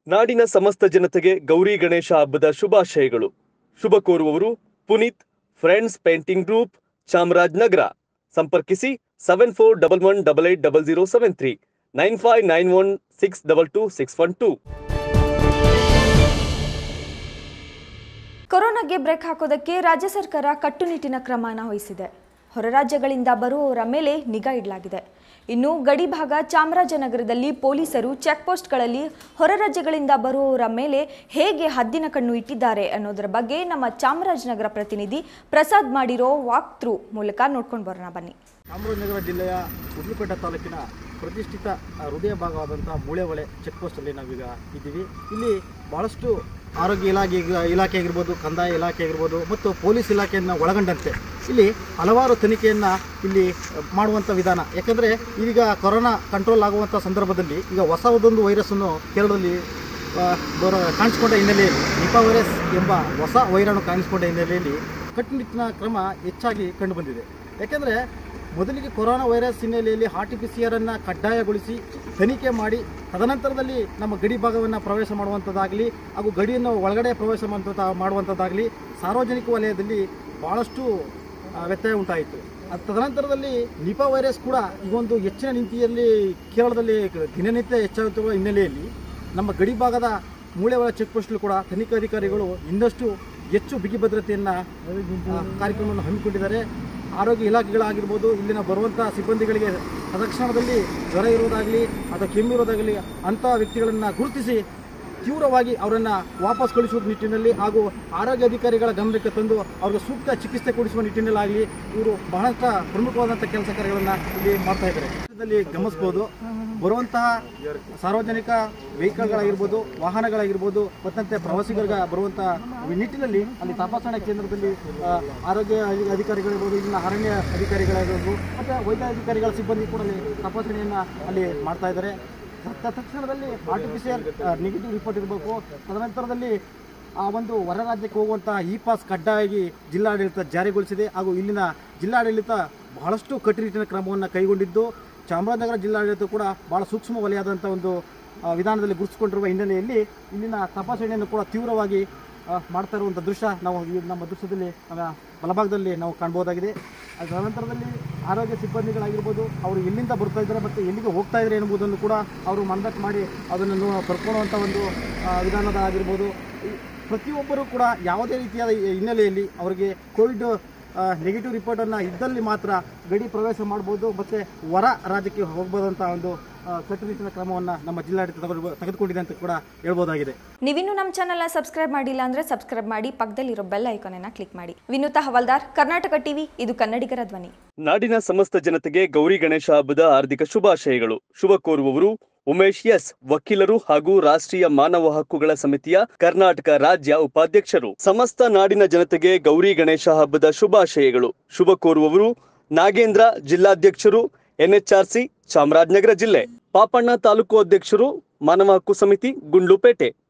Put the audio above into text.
ನಾಡಿನ ಸಮಸ್ತ ಜನತೆಗೆ ಗೌರಿ ಗಣೇಶ ಹಬ್ಬದ ಶುಭಾಶಯಗಳು ಶುಭ ಕೋರುವವರು Puneeth friends painting group Chamarajanagar ಸಂಪರ್ಕಿಸಿ seven four double one double eight double zero seven three nine five nine one six double two six one two ಕೊರೋನಾಗೆ ಬ್ರೇಕ್ ಹಾಕೋದಕ್ಕೆ ರಾಜ್ಯ ಸರ್ಕಾರ ಕಟ್ಟುನಿಟ್ಟಿನ ಕ್ರಮನ ವಹಿಸಿದೆ ಹೊರ ರಾಜ್ಯಗಳಿಂದ ಬರುವವರ ಮೇಲೆ ನಿಗಾ ಇಡಲಾಗಿದೆ ಇನ್ನು ಗಡಿ ಭಾಗ ಚಾಮರಾಜನಗರದಲ್ಲಿ ಪೊಲೀಸರು ಚೆಕ್ಪೋಸ್ಟ್ಗಳಲ್ಲಿ ಹೊರ ರಾಜ್ಯಗಳಿಂದ ಬರುವವರ ಮೇಲೆ ಹೇಗೆ ಹದ್ದಿನ ಕಣ್ಣು ಇಟ್ಟಿದ್ದಾರೆ ಅನ್ನೋದರ ಬಗ್ಗೆ ನಮ್ಮ ಚಾಮರಾಜನಗರ ಪ್ರತಿನಿಧಿ ಪ್ರಸಾದ್ ಮಾಡಿರೋ ವಾಕ್ ಥ್ರೂ ಮೂಲಕ ನೋಡ್ಕೊಂಡು ಬರೋಣ ಬನ್ನಿ ಚಾಮರಾಜನಗರ ಜಿಲ್ಲೆಯ ಉಡ್ಲುಪೇಟೆ ತಾಲೂಕಿನ ಪ್ರತಿಷ್ಠಿತ ಆ, ಹೃದಯ ಭಾಗವಾದಂಥ ಮೂಳೆಹೊಳೆ ಚೆಕ್ ಪೋಸ್ಟಲ್ಲಿ ನಾವೀಗ ಇದ್ದೀವಿ ಇಲ್ಲಿ ಭಾಳಷ್ಟು ಆರೋಗ್ಯ ಇಲಾಖೆ ಇಲಾಖೆ ಆಗಿರ್ಬೋದು ಕಂದಾಯ ಇಲಾಖೆ ಆಗಿರ್ಬೋದು ಮತ್ತು ಪೊಲೀಸ್ ಇಲಾಖೆಯನ್ನು ಒಳಗೊಂಡಂತೆ ಇಲ್ಲಿ ಹಲವಾರು ತನಿಖೆಯನ್ನು ಇಲ್ಲಿ ಆ, ಮಾಡುವಂಥ ವಿಧಾನ ಯಾಕಂದರೆ ಈಗ ಕೊರೋನಾ ಕಂಟ್ರೋಲ್ ಆಗುವಂಥ ಸಂದರ್ಭದಲ್ಲಿ ಈಗ ಹೊಸದೊಂದು ವೈರಸ್ಸನ್ನು ಕೇರಳದಲ್ಲಿ ಆ, ಬರ ಕಾಣಿಸ್ಕೊಂಡ ಹಿನ್ನೆಲೆಯಲ್ಲಿ ನಿಪಾ ವೈರಸ್ ಎಂಬ ಹೊಸ ವೈರಾಣು ಕಾಣಿಸ್ಕೊಂಡ ಹಿನ್ನೆಲೆಯಲ್ಲಿ ಕಟ್ಟುನಿಟ್ಟಿನ ಕ್ರಮ ಹೆಚ್ಚಾಗಿ ಕಂಡುಬಂದಿದೆ ಯಾಕೆಂದರೆ ಮೊದಲಿಗೆ ಕೊರೋನಾ ವೈರಸ್ ಹಿನ್ನೆಲೆಯಲ್ಲಿ ಆರ್ ಟಿ ಪಿ ಸಿ ಆರನ್ನು ಕಡ್ಡಾಯಗೊಳಿಸಿ ತನಿಖೆ ಮಾಡಿ ತದನಂತರದಲ್ಲಿ ನಮ್ಮ ಗಡಿ ಭಾಗವನ್ನು ಪ್ರವೇಶ ಮಾಡುವಂಥದ್ದಾಗಲಿ ಹಾಗೂ ಗಡಿಯನ್ನು ಒಳಗಡೆ ಪ್ರವೇಶ ಮಾಡುವಂಥ ಮಾಡುವಂಥದ್ದಾಗಲಿ ಸಾರ್ವಜನಿಕ ವಲಯದಲ್ಲಿ ಭಾಳಷ್ಟು ಆ, ವ್ಯತ್ಯಯ ಉಂಟಾಯಿತು ಅದ್ ತದನಂತರದಲ್ಲಿ ನಿಪಾ ವೈರಸ್ ಕೂಡ ಈಗೊಂದು ಹೆಚ್ಚಿನ ನೀತಿಯಲ್ಲಿ ಕೇರಳದಲ್ಲಿ ದಿನನಿತ್ಯ ಹೆಚ್ಚಾಗುತ್ತಿರುವ ಹಿನ್ನೆಲೆಯಲ್ಲಿ ನಮ್ಮ ಗಡಿ ಭಾಗದ ಮೂಳೆಗಳ ಚೆಕ್ ಪೋಸ್ಟ್ಲು ಕೂಡ ತನಿಖಾಧಿಕಾರಿಗಳು ಇನ್ನಷ್ಟು ಹೆಚ್ಚು ಬಿಗಿ ಭದ್ರತೆಯನ್ನು ಕಾರ್ಯಕ್ರಮವನ್ನು ಹಮ್ಮಿಕೊಂಡಿದ್ದಾರೆ ಆರೋಗ್ಯ ಇಲಾಖೆಗಳಾಗಿರ್ಬೋದು ಇಲ್ಲಿನ ಬರುವಂಥ ಸಿಬ್ಬಂದಿಗಳಿಗೆ ತತ್ಕ್ಷಣದಲ್ಲಿ ಜ್ವರ ಇರೋದಾಗಲಿ ಅಥವಾ ಕೆಮ್ಮು ಇರೋದಾಗಲಿ ಅಂಥ ವ್ಯಕ್ತಿಗಳನ್ನು ಗುರುತಿಸಿ ತೀವ್ರವಾಗಿ ಅವರನ್ನು ವಾಪಸ್ ಕಳಿಸುವ ನಿಟ್ಟಿನಲ್ಲಿ ಹಾಗೂ ಆರೋಗ್ಯ ಅಧಿಕಾರಿಗಳ ಗಮನಕ್ಕೆ ತಂದು ಅವ್ರಿಗೆ ಸೂಕ್ತ ಚಿಕಿತ್ಸೆ ಕೊಡಿಸುವ ನಿಟ್ಟಿನಲ್ಲಾಗಲಿ ಇವರು ಬಹಳಷ್ಟು ಪ್ರಮುಖವಾದಂಥ ಕೆಲಸ ಕಾರ್ಯಗಳನ್ನು ಇಲ್ಲಿ ಮಾಡ್ತಾ ಇದ್ದಾರೆ ಇದರಲ್ಲಿ ಗಮನಿಸ್ಬೋದು ಬರುವಂತಹ ಸಾರ್ವಜನಿಕ ವೆಹಿಕಲ್ಗಳಾಗಿರ್ಬೋದು ವಾಹನಗಳಾಗಿರ್ಬೋದು ಮತ್ತಂತೆ ಪ್ರವಾಸಿಗರಿಗೆ ಬರುವಂಥ ನಿಟ್ಟಿನಲ್ಲಿ ಅಲ್ಲಿ ತಪಾಸಣಾ ಕೇಂದ್ರದಲ್ಲಿ ಆ, ಆರೋಗ್ಯ ಅಧಿ- ಅಧಿಕಾರಿಗಳಿರ್ಬೋದು ಇಲ್ಲಿನ ಅರಣ್ಯ ಅಧಿಕಾರಿಗಳಾಗಿರ್ಬೋದು ಮತ್ತು ವೈದ್ಯಾಧಿಕಾರಿಗಳ ಸಿಬ್ಬಂದಿ ಕೂಡ ಅಲ್ಲಿ ತಪಾಸಣೆಯನ್ನು ಅಲ್ಲಿ ಮಾಡ್ತಾ ಇದ್ದಾರೆ ತ- ತಕ್ಷಣದಲ್ಲಿ R T P C R negative report ಇರಬೇಕು ತದನಂತರದಲ್ಲಿ ಆ ಒಂದು ಹೊರ ರಾಜ್ಯಕ್ಕೆ ಹೋಗುವಂತಹ ಇ ಪಾಸ್ ಕಡ್ಡಾಯವಾಗಿ ಜಿಲ್ಲಾಡಳಿತ ಜಾರಿಗೊಳಿಸಿದೆ ಹಾಗೂ ಇಲ್ಲಿನ ಜಿಲ್ಲಾಡಳಿತ ಬಹಳಷ್ಟು ಕಟ್ಟುನಿಟ್ಟಿನ ಕ್ರಮವನ್ನು ಕೈಗೊಂಡಿದ್ದು ಚಾಮರಾಜನಗರ ಜಿಲ್ಲಾಡಳಿತ ಕೂಡ ಬಹಳ ಸೂಕ್ಷ್ಮ ವಲಯವಾದಂಥ ಒಂದು ಆ, ವಿಧಾನದಲ್ಲಿ ಗುರುತಿಸಿಕೊಂಡಿರುವ ಹಿನ್ನೆಲೆಯಲ್ಲಿ ಇಲ್ಲಿನ ತಪಾಸಣೆಯನ್ನು ಕೂಡ ತೀವ್ರವಾಗಿ ಆ, ಮಾಡ್ತಾ ಇರುವಂಥ ದೃಶ್ಯ ನಾವು ಈ ನಮ್ಮ ದೃಶ್ಯದಲ್ಲಿ ನಮ್ಮ ಬಲಭಾಗದಲ್ಲಿ ನಾವು ಕಾಣ್ಬೋದಾಗಿದೆ ಅದರ ನಂತರದಲ್ಲಿ ಆರೋಗ್ಯ ಸಿಬ್ಬಂದಿಗಳಾಗಿರ್ಬೋದು ಅವರು ಎಲ್ಲಿಂದ ಬರ್ತಾ ಇದ್ದಾರೆ ಮತ್ತು ಎಲ್ಲಿಗೆ ಹೋಗ್ತಾ ಇದ್ದಾರೆ ಎನ್ನುವುದನ್ನು ಕೂಡ ಅವರು ಮಂದಟ್ ಮಾಡಿ ಅದನ್ನು ನೋ- ಬರ್ಕೊಳ್ಳುವಂಥ ಒಂದು ಆ, ವಿಧಾನದ ಆಗಿರ್ಬೋದು ಈ ಪ್ರತಿಯೊಬ್ಬರೂ ಕೂಡ ಯಾವುದೇ ರೀತಿಯಾದ ಈ ಹಿನ್ನೆಲೆಯಲ್ಲಿ ಅವರಿಗೆ ಕೋವಿಡ್ ನೆಗೆಟಿವ್ ರಿಪೋರ್ಟನ್ನು ಇದ್ದಲ್ಲಿ ಮಾತ್ರ ಗಡಿ ಪ್ರವೇಶ ಮಾಡ್ಬೋದು ಮತ್ತು ಹೊರ ರಾಜ್ಯಕ್ಕೆ ಹೋಗ್ಬೋದಂಥ ಒಂದು ಆ, ಕಟ್ಟುನಿಟ್ಟಿನ ಕ್ರಮವನ್ನು ನಮ್ಮ ಜಿಲ್ಲಾಡಳಿತ ತಗೊಂಡು ತೆಗೆದುಕೊಂಡಿದೆ ಅಂತ ಕೂಡ ಹೇಳ್ಬೋದಾಗಿದೆ ನೀವಿನ್ನೂ ನಮ್ಮ ಚಾನಲ್ನ ಸಬ್ಸ್ಕ್ರೈಬ್ ಮಾಡಿಲ್ಲ ಅಂದರೆ ಸಬ್ಸ್ಕ್ರೈಬ್ ಮಾಡಿ ಪಕ್ಕದಲ್ಲಿರೋ ಬೆಲ್ ಐಕಾನನ್ನು ಕ್ಲಿಕ್ ಮಾಡಿ ವಿನುತಾ ಹವಲ್ದಾರ್ ಕರ್ನಾಟಕ ಟಿವಿ ಇದು ಕನ್ನಡಿಗರ ಧ್ವನಿ ನಾಡಿನ ಸಮಸ್ತ ಜನತೆಗೆ ಗೌರಿ ಗಣೇಶ ಹಬ್ಬದ ಹಾರ್ದಿಕ ಶುಭಾಶಯಗಳು ಶುಭ ಕೋರುವವರು ಉಮೇಶ್ ಎಸ್ ವಕೀಲರು ಹಾಗೂ ರಾಷ್ಟ್ರೀಯ ಮಾನವ ಹಕ್ಕುಗಳ ಸಮಿತಿಯ ಕರ್ನಾಟಕ ರಾಜ್ಯ ಉಪಾಧ್ಯಕ್ಷರು ಸಮಸ್ತ ನಾಡಿನ ಜನತೆಗೆ ಗೌರಿ ಗಣೇಶ ಹಬ್ಬದ ಶುಭಾಶಯಗಳು ಶುಭ ಕೋರುವವರು ನಾಗೇಂದ್ರ ಜಿಲ್ಲಾಧ್ಯಕ್ಷರು ಎನ್ಎಚ್ಆರ್ಸಿ ಚಾಮರಾಜನಗರ ಜಿಲ್ಲೆ ಪಾಪಣ್ಣ ತಾಲೂಕು ಅಧ್ಯಕ್ಷರು ಮಾನವ ಹಕ್ಕು ಸಮಿತಿ ಗುಂಡ್ಲುಪೇಟೆ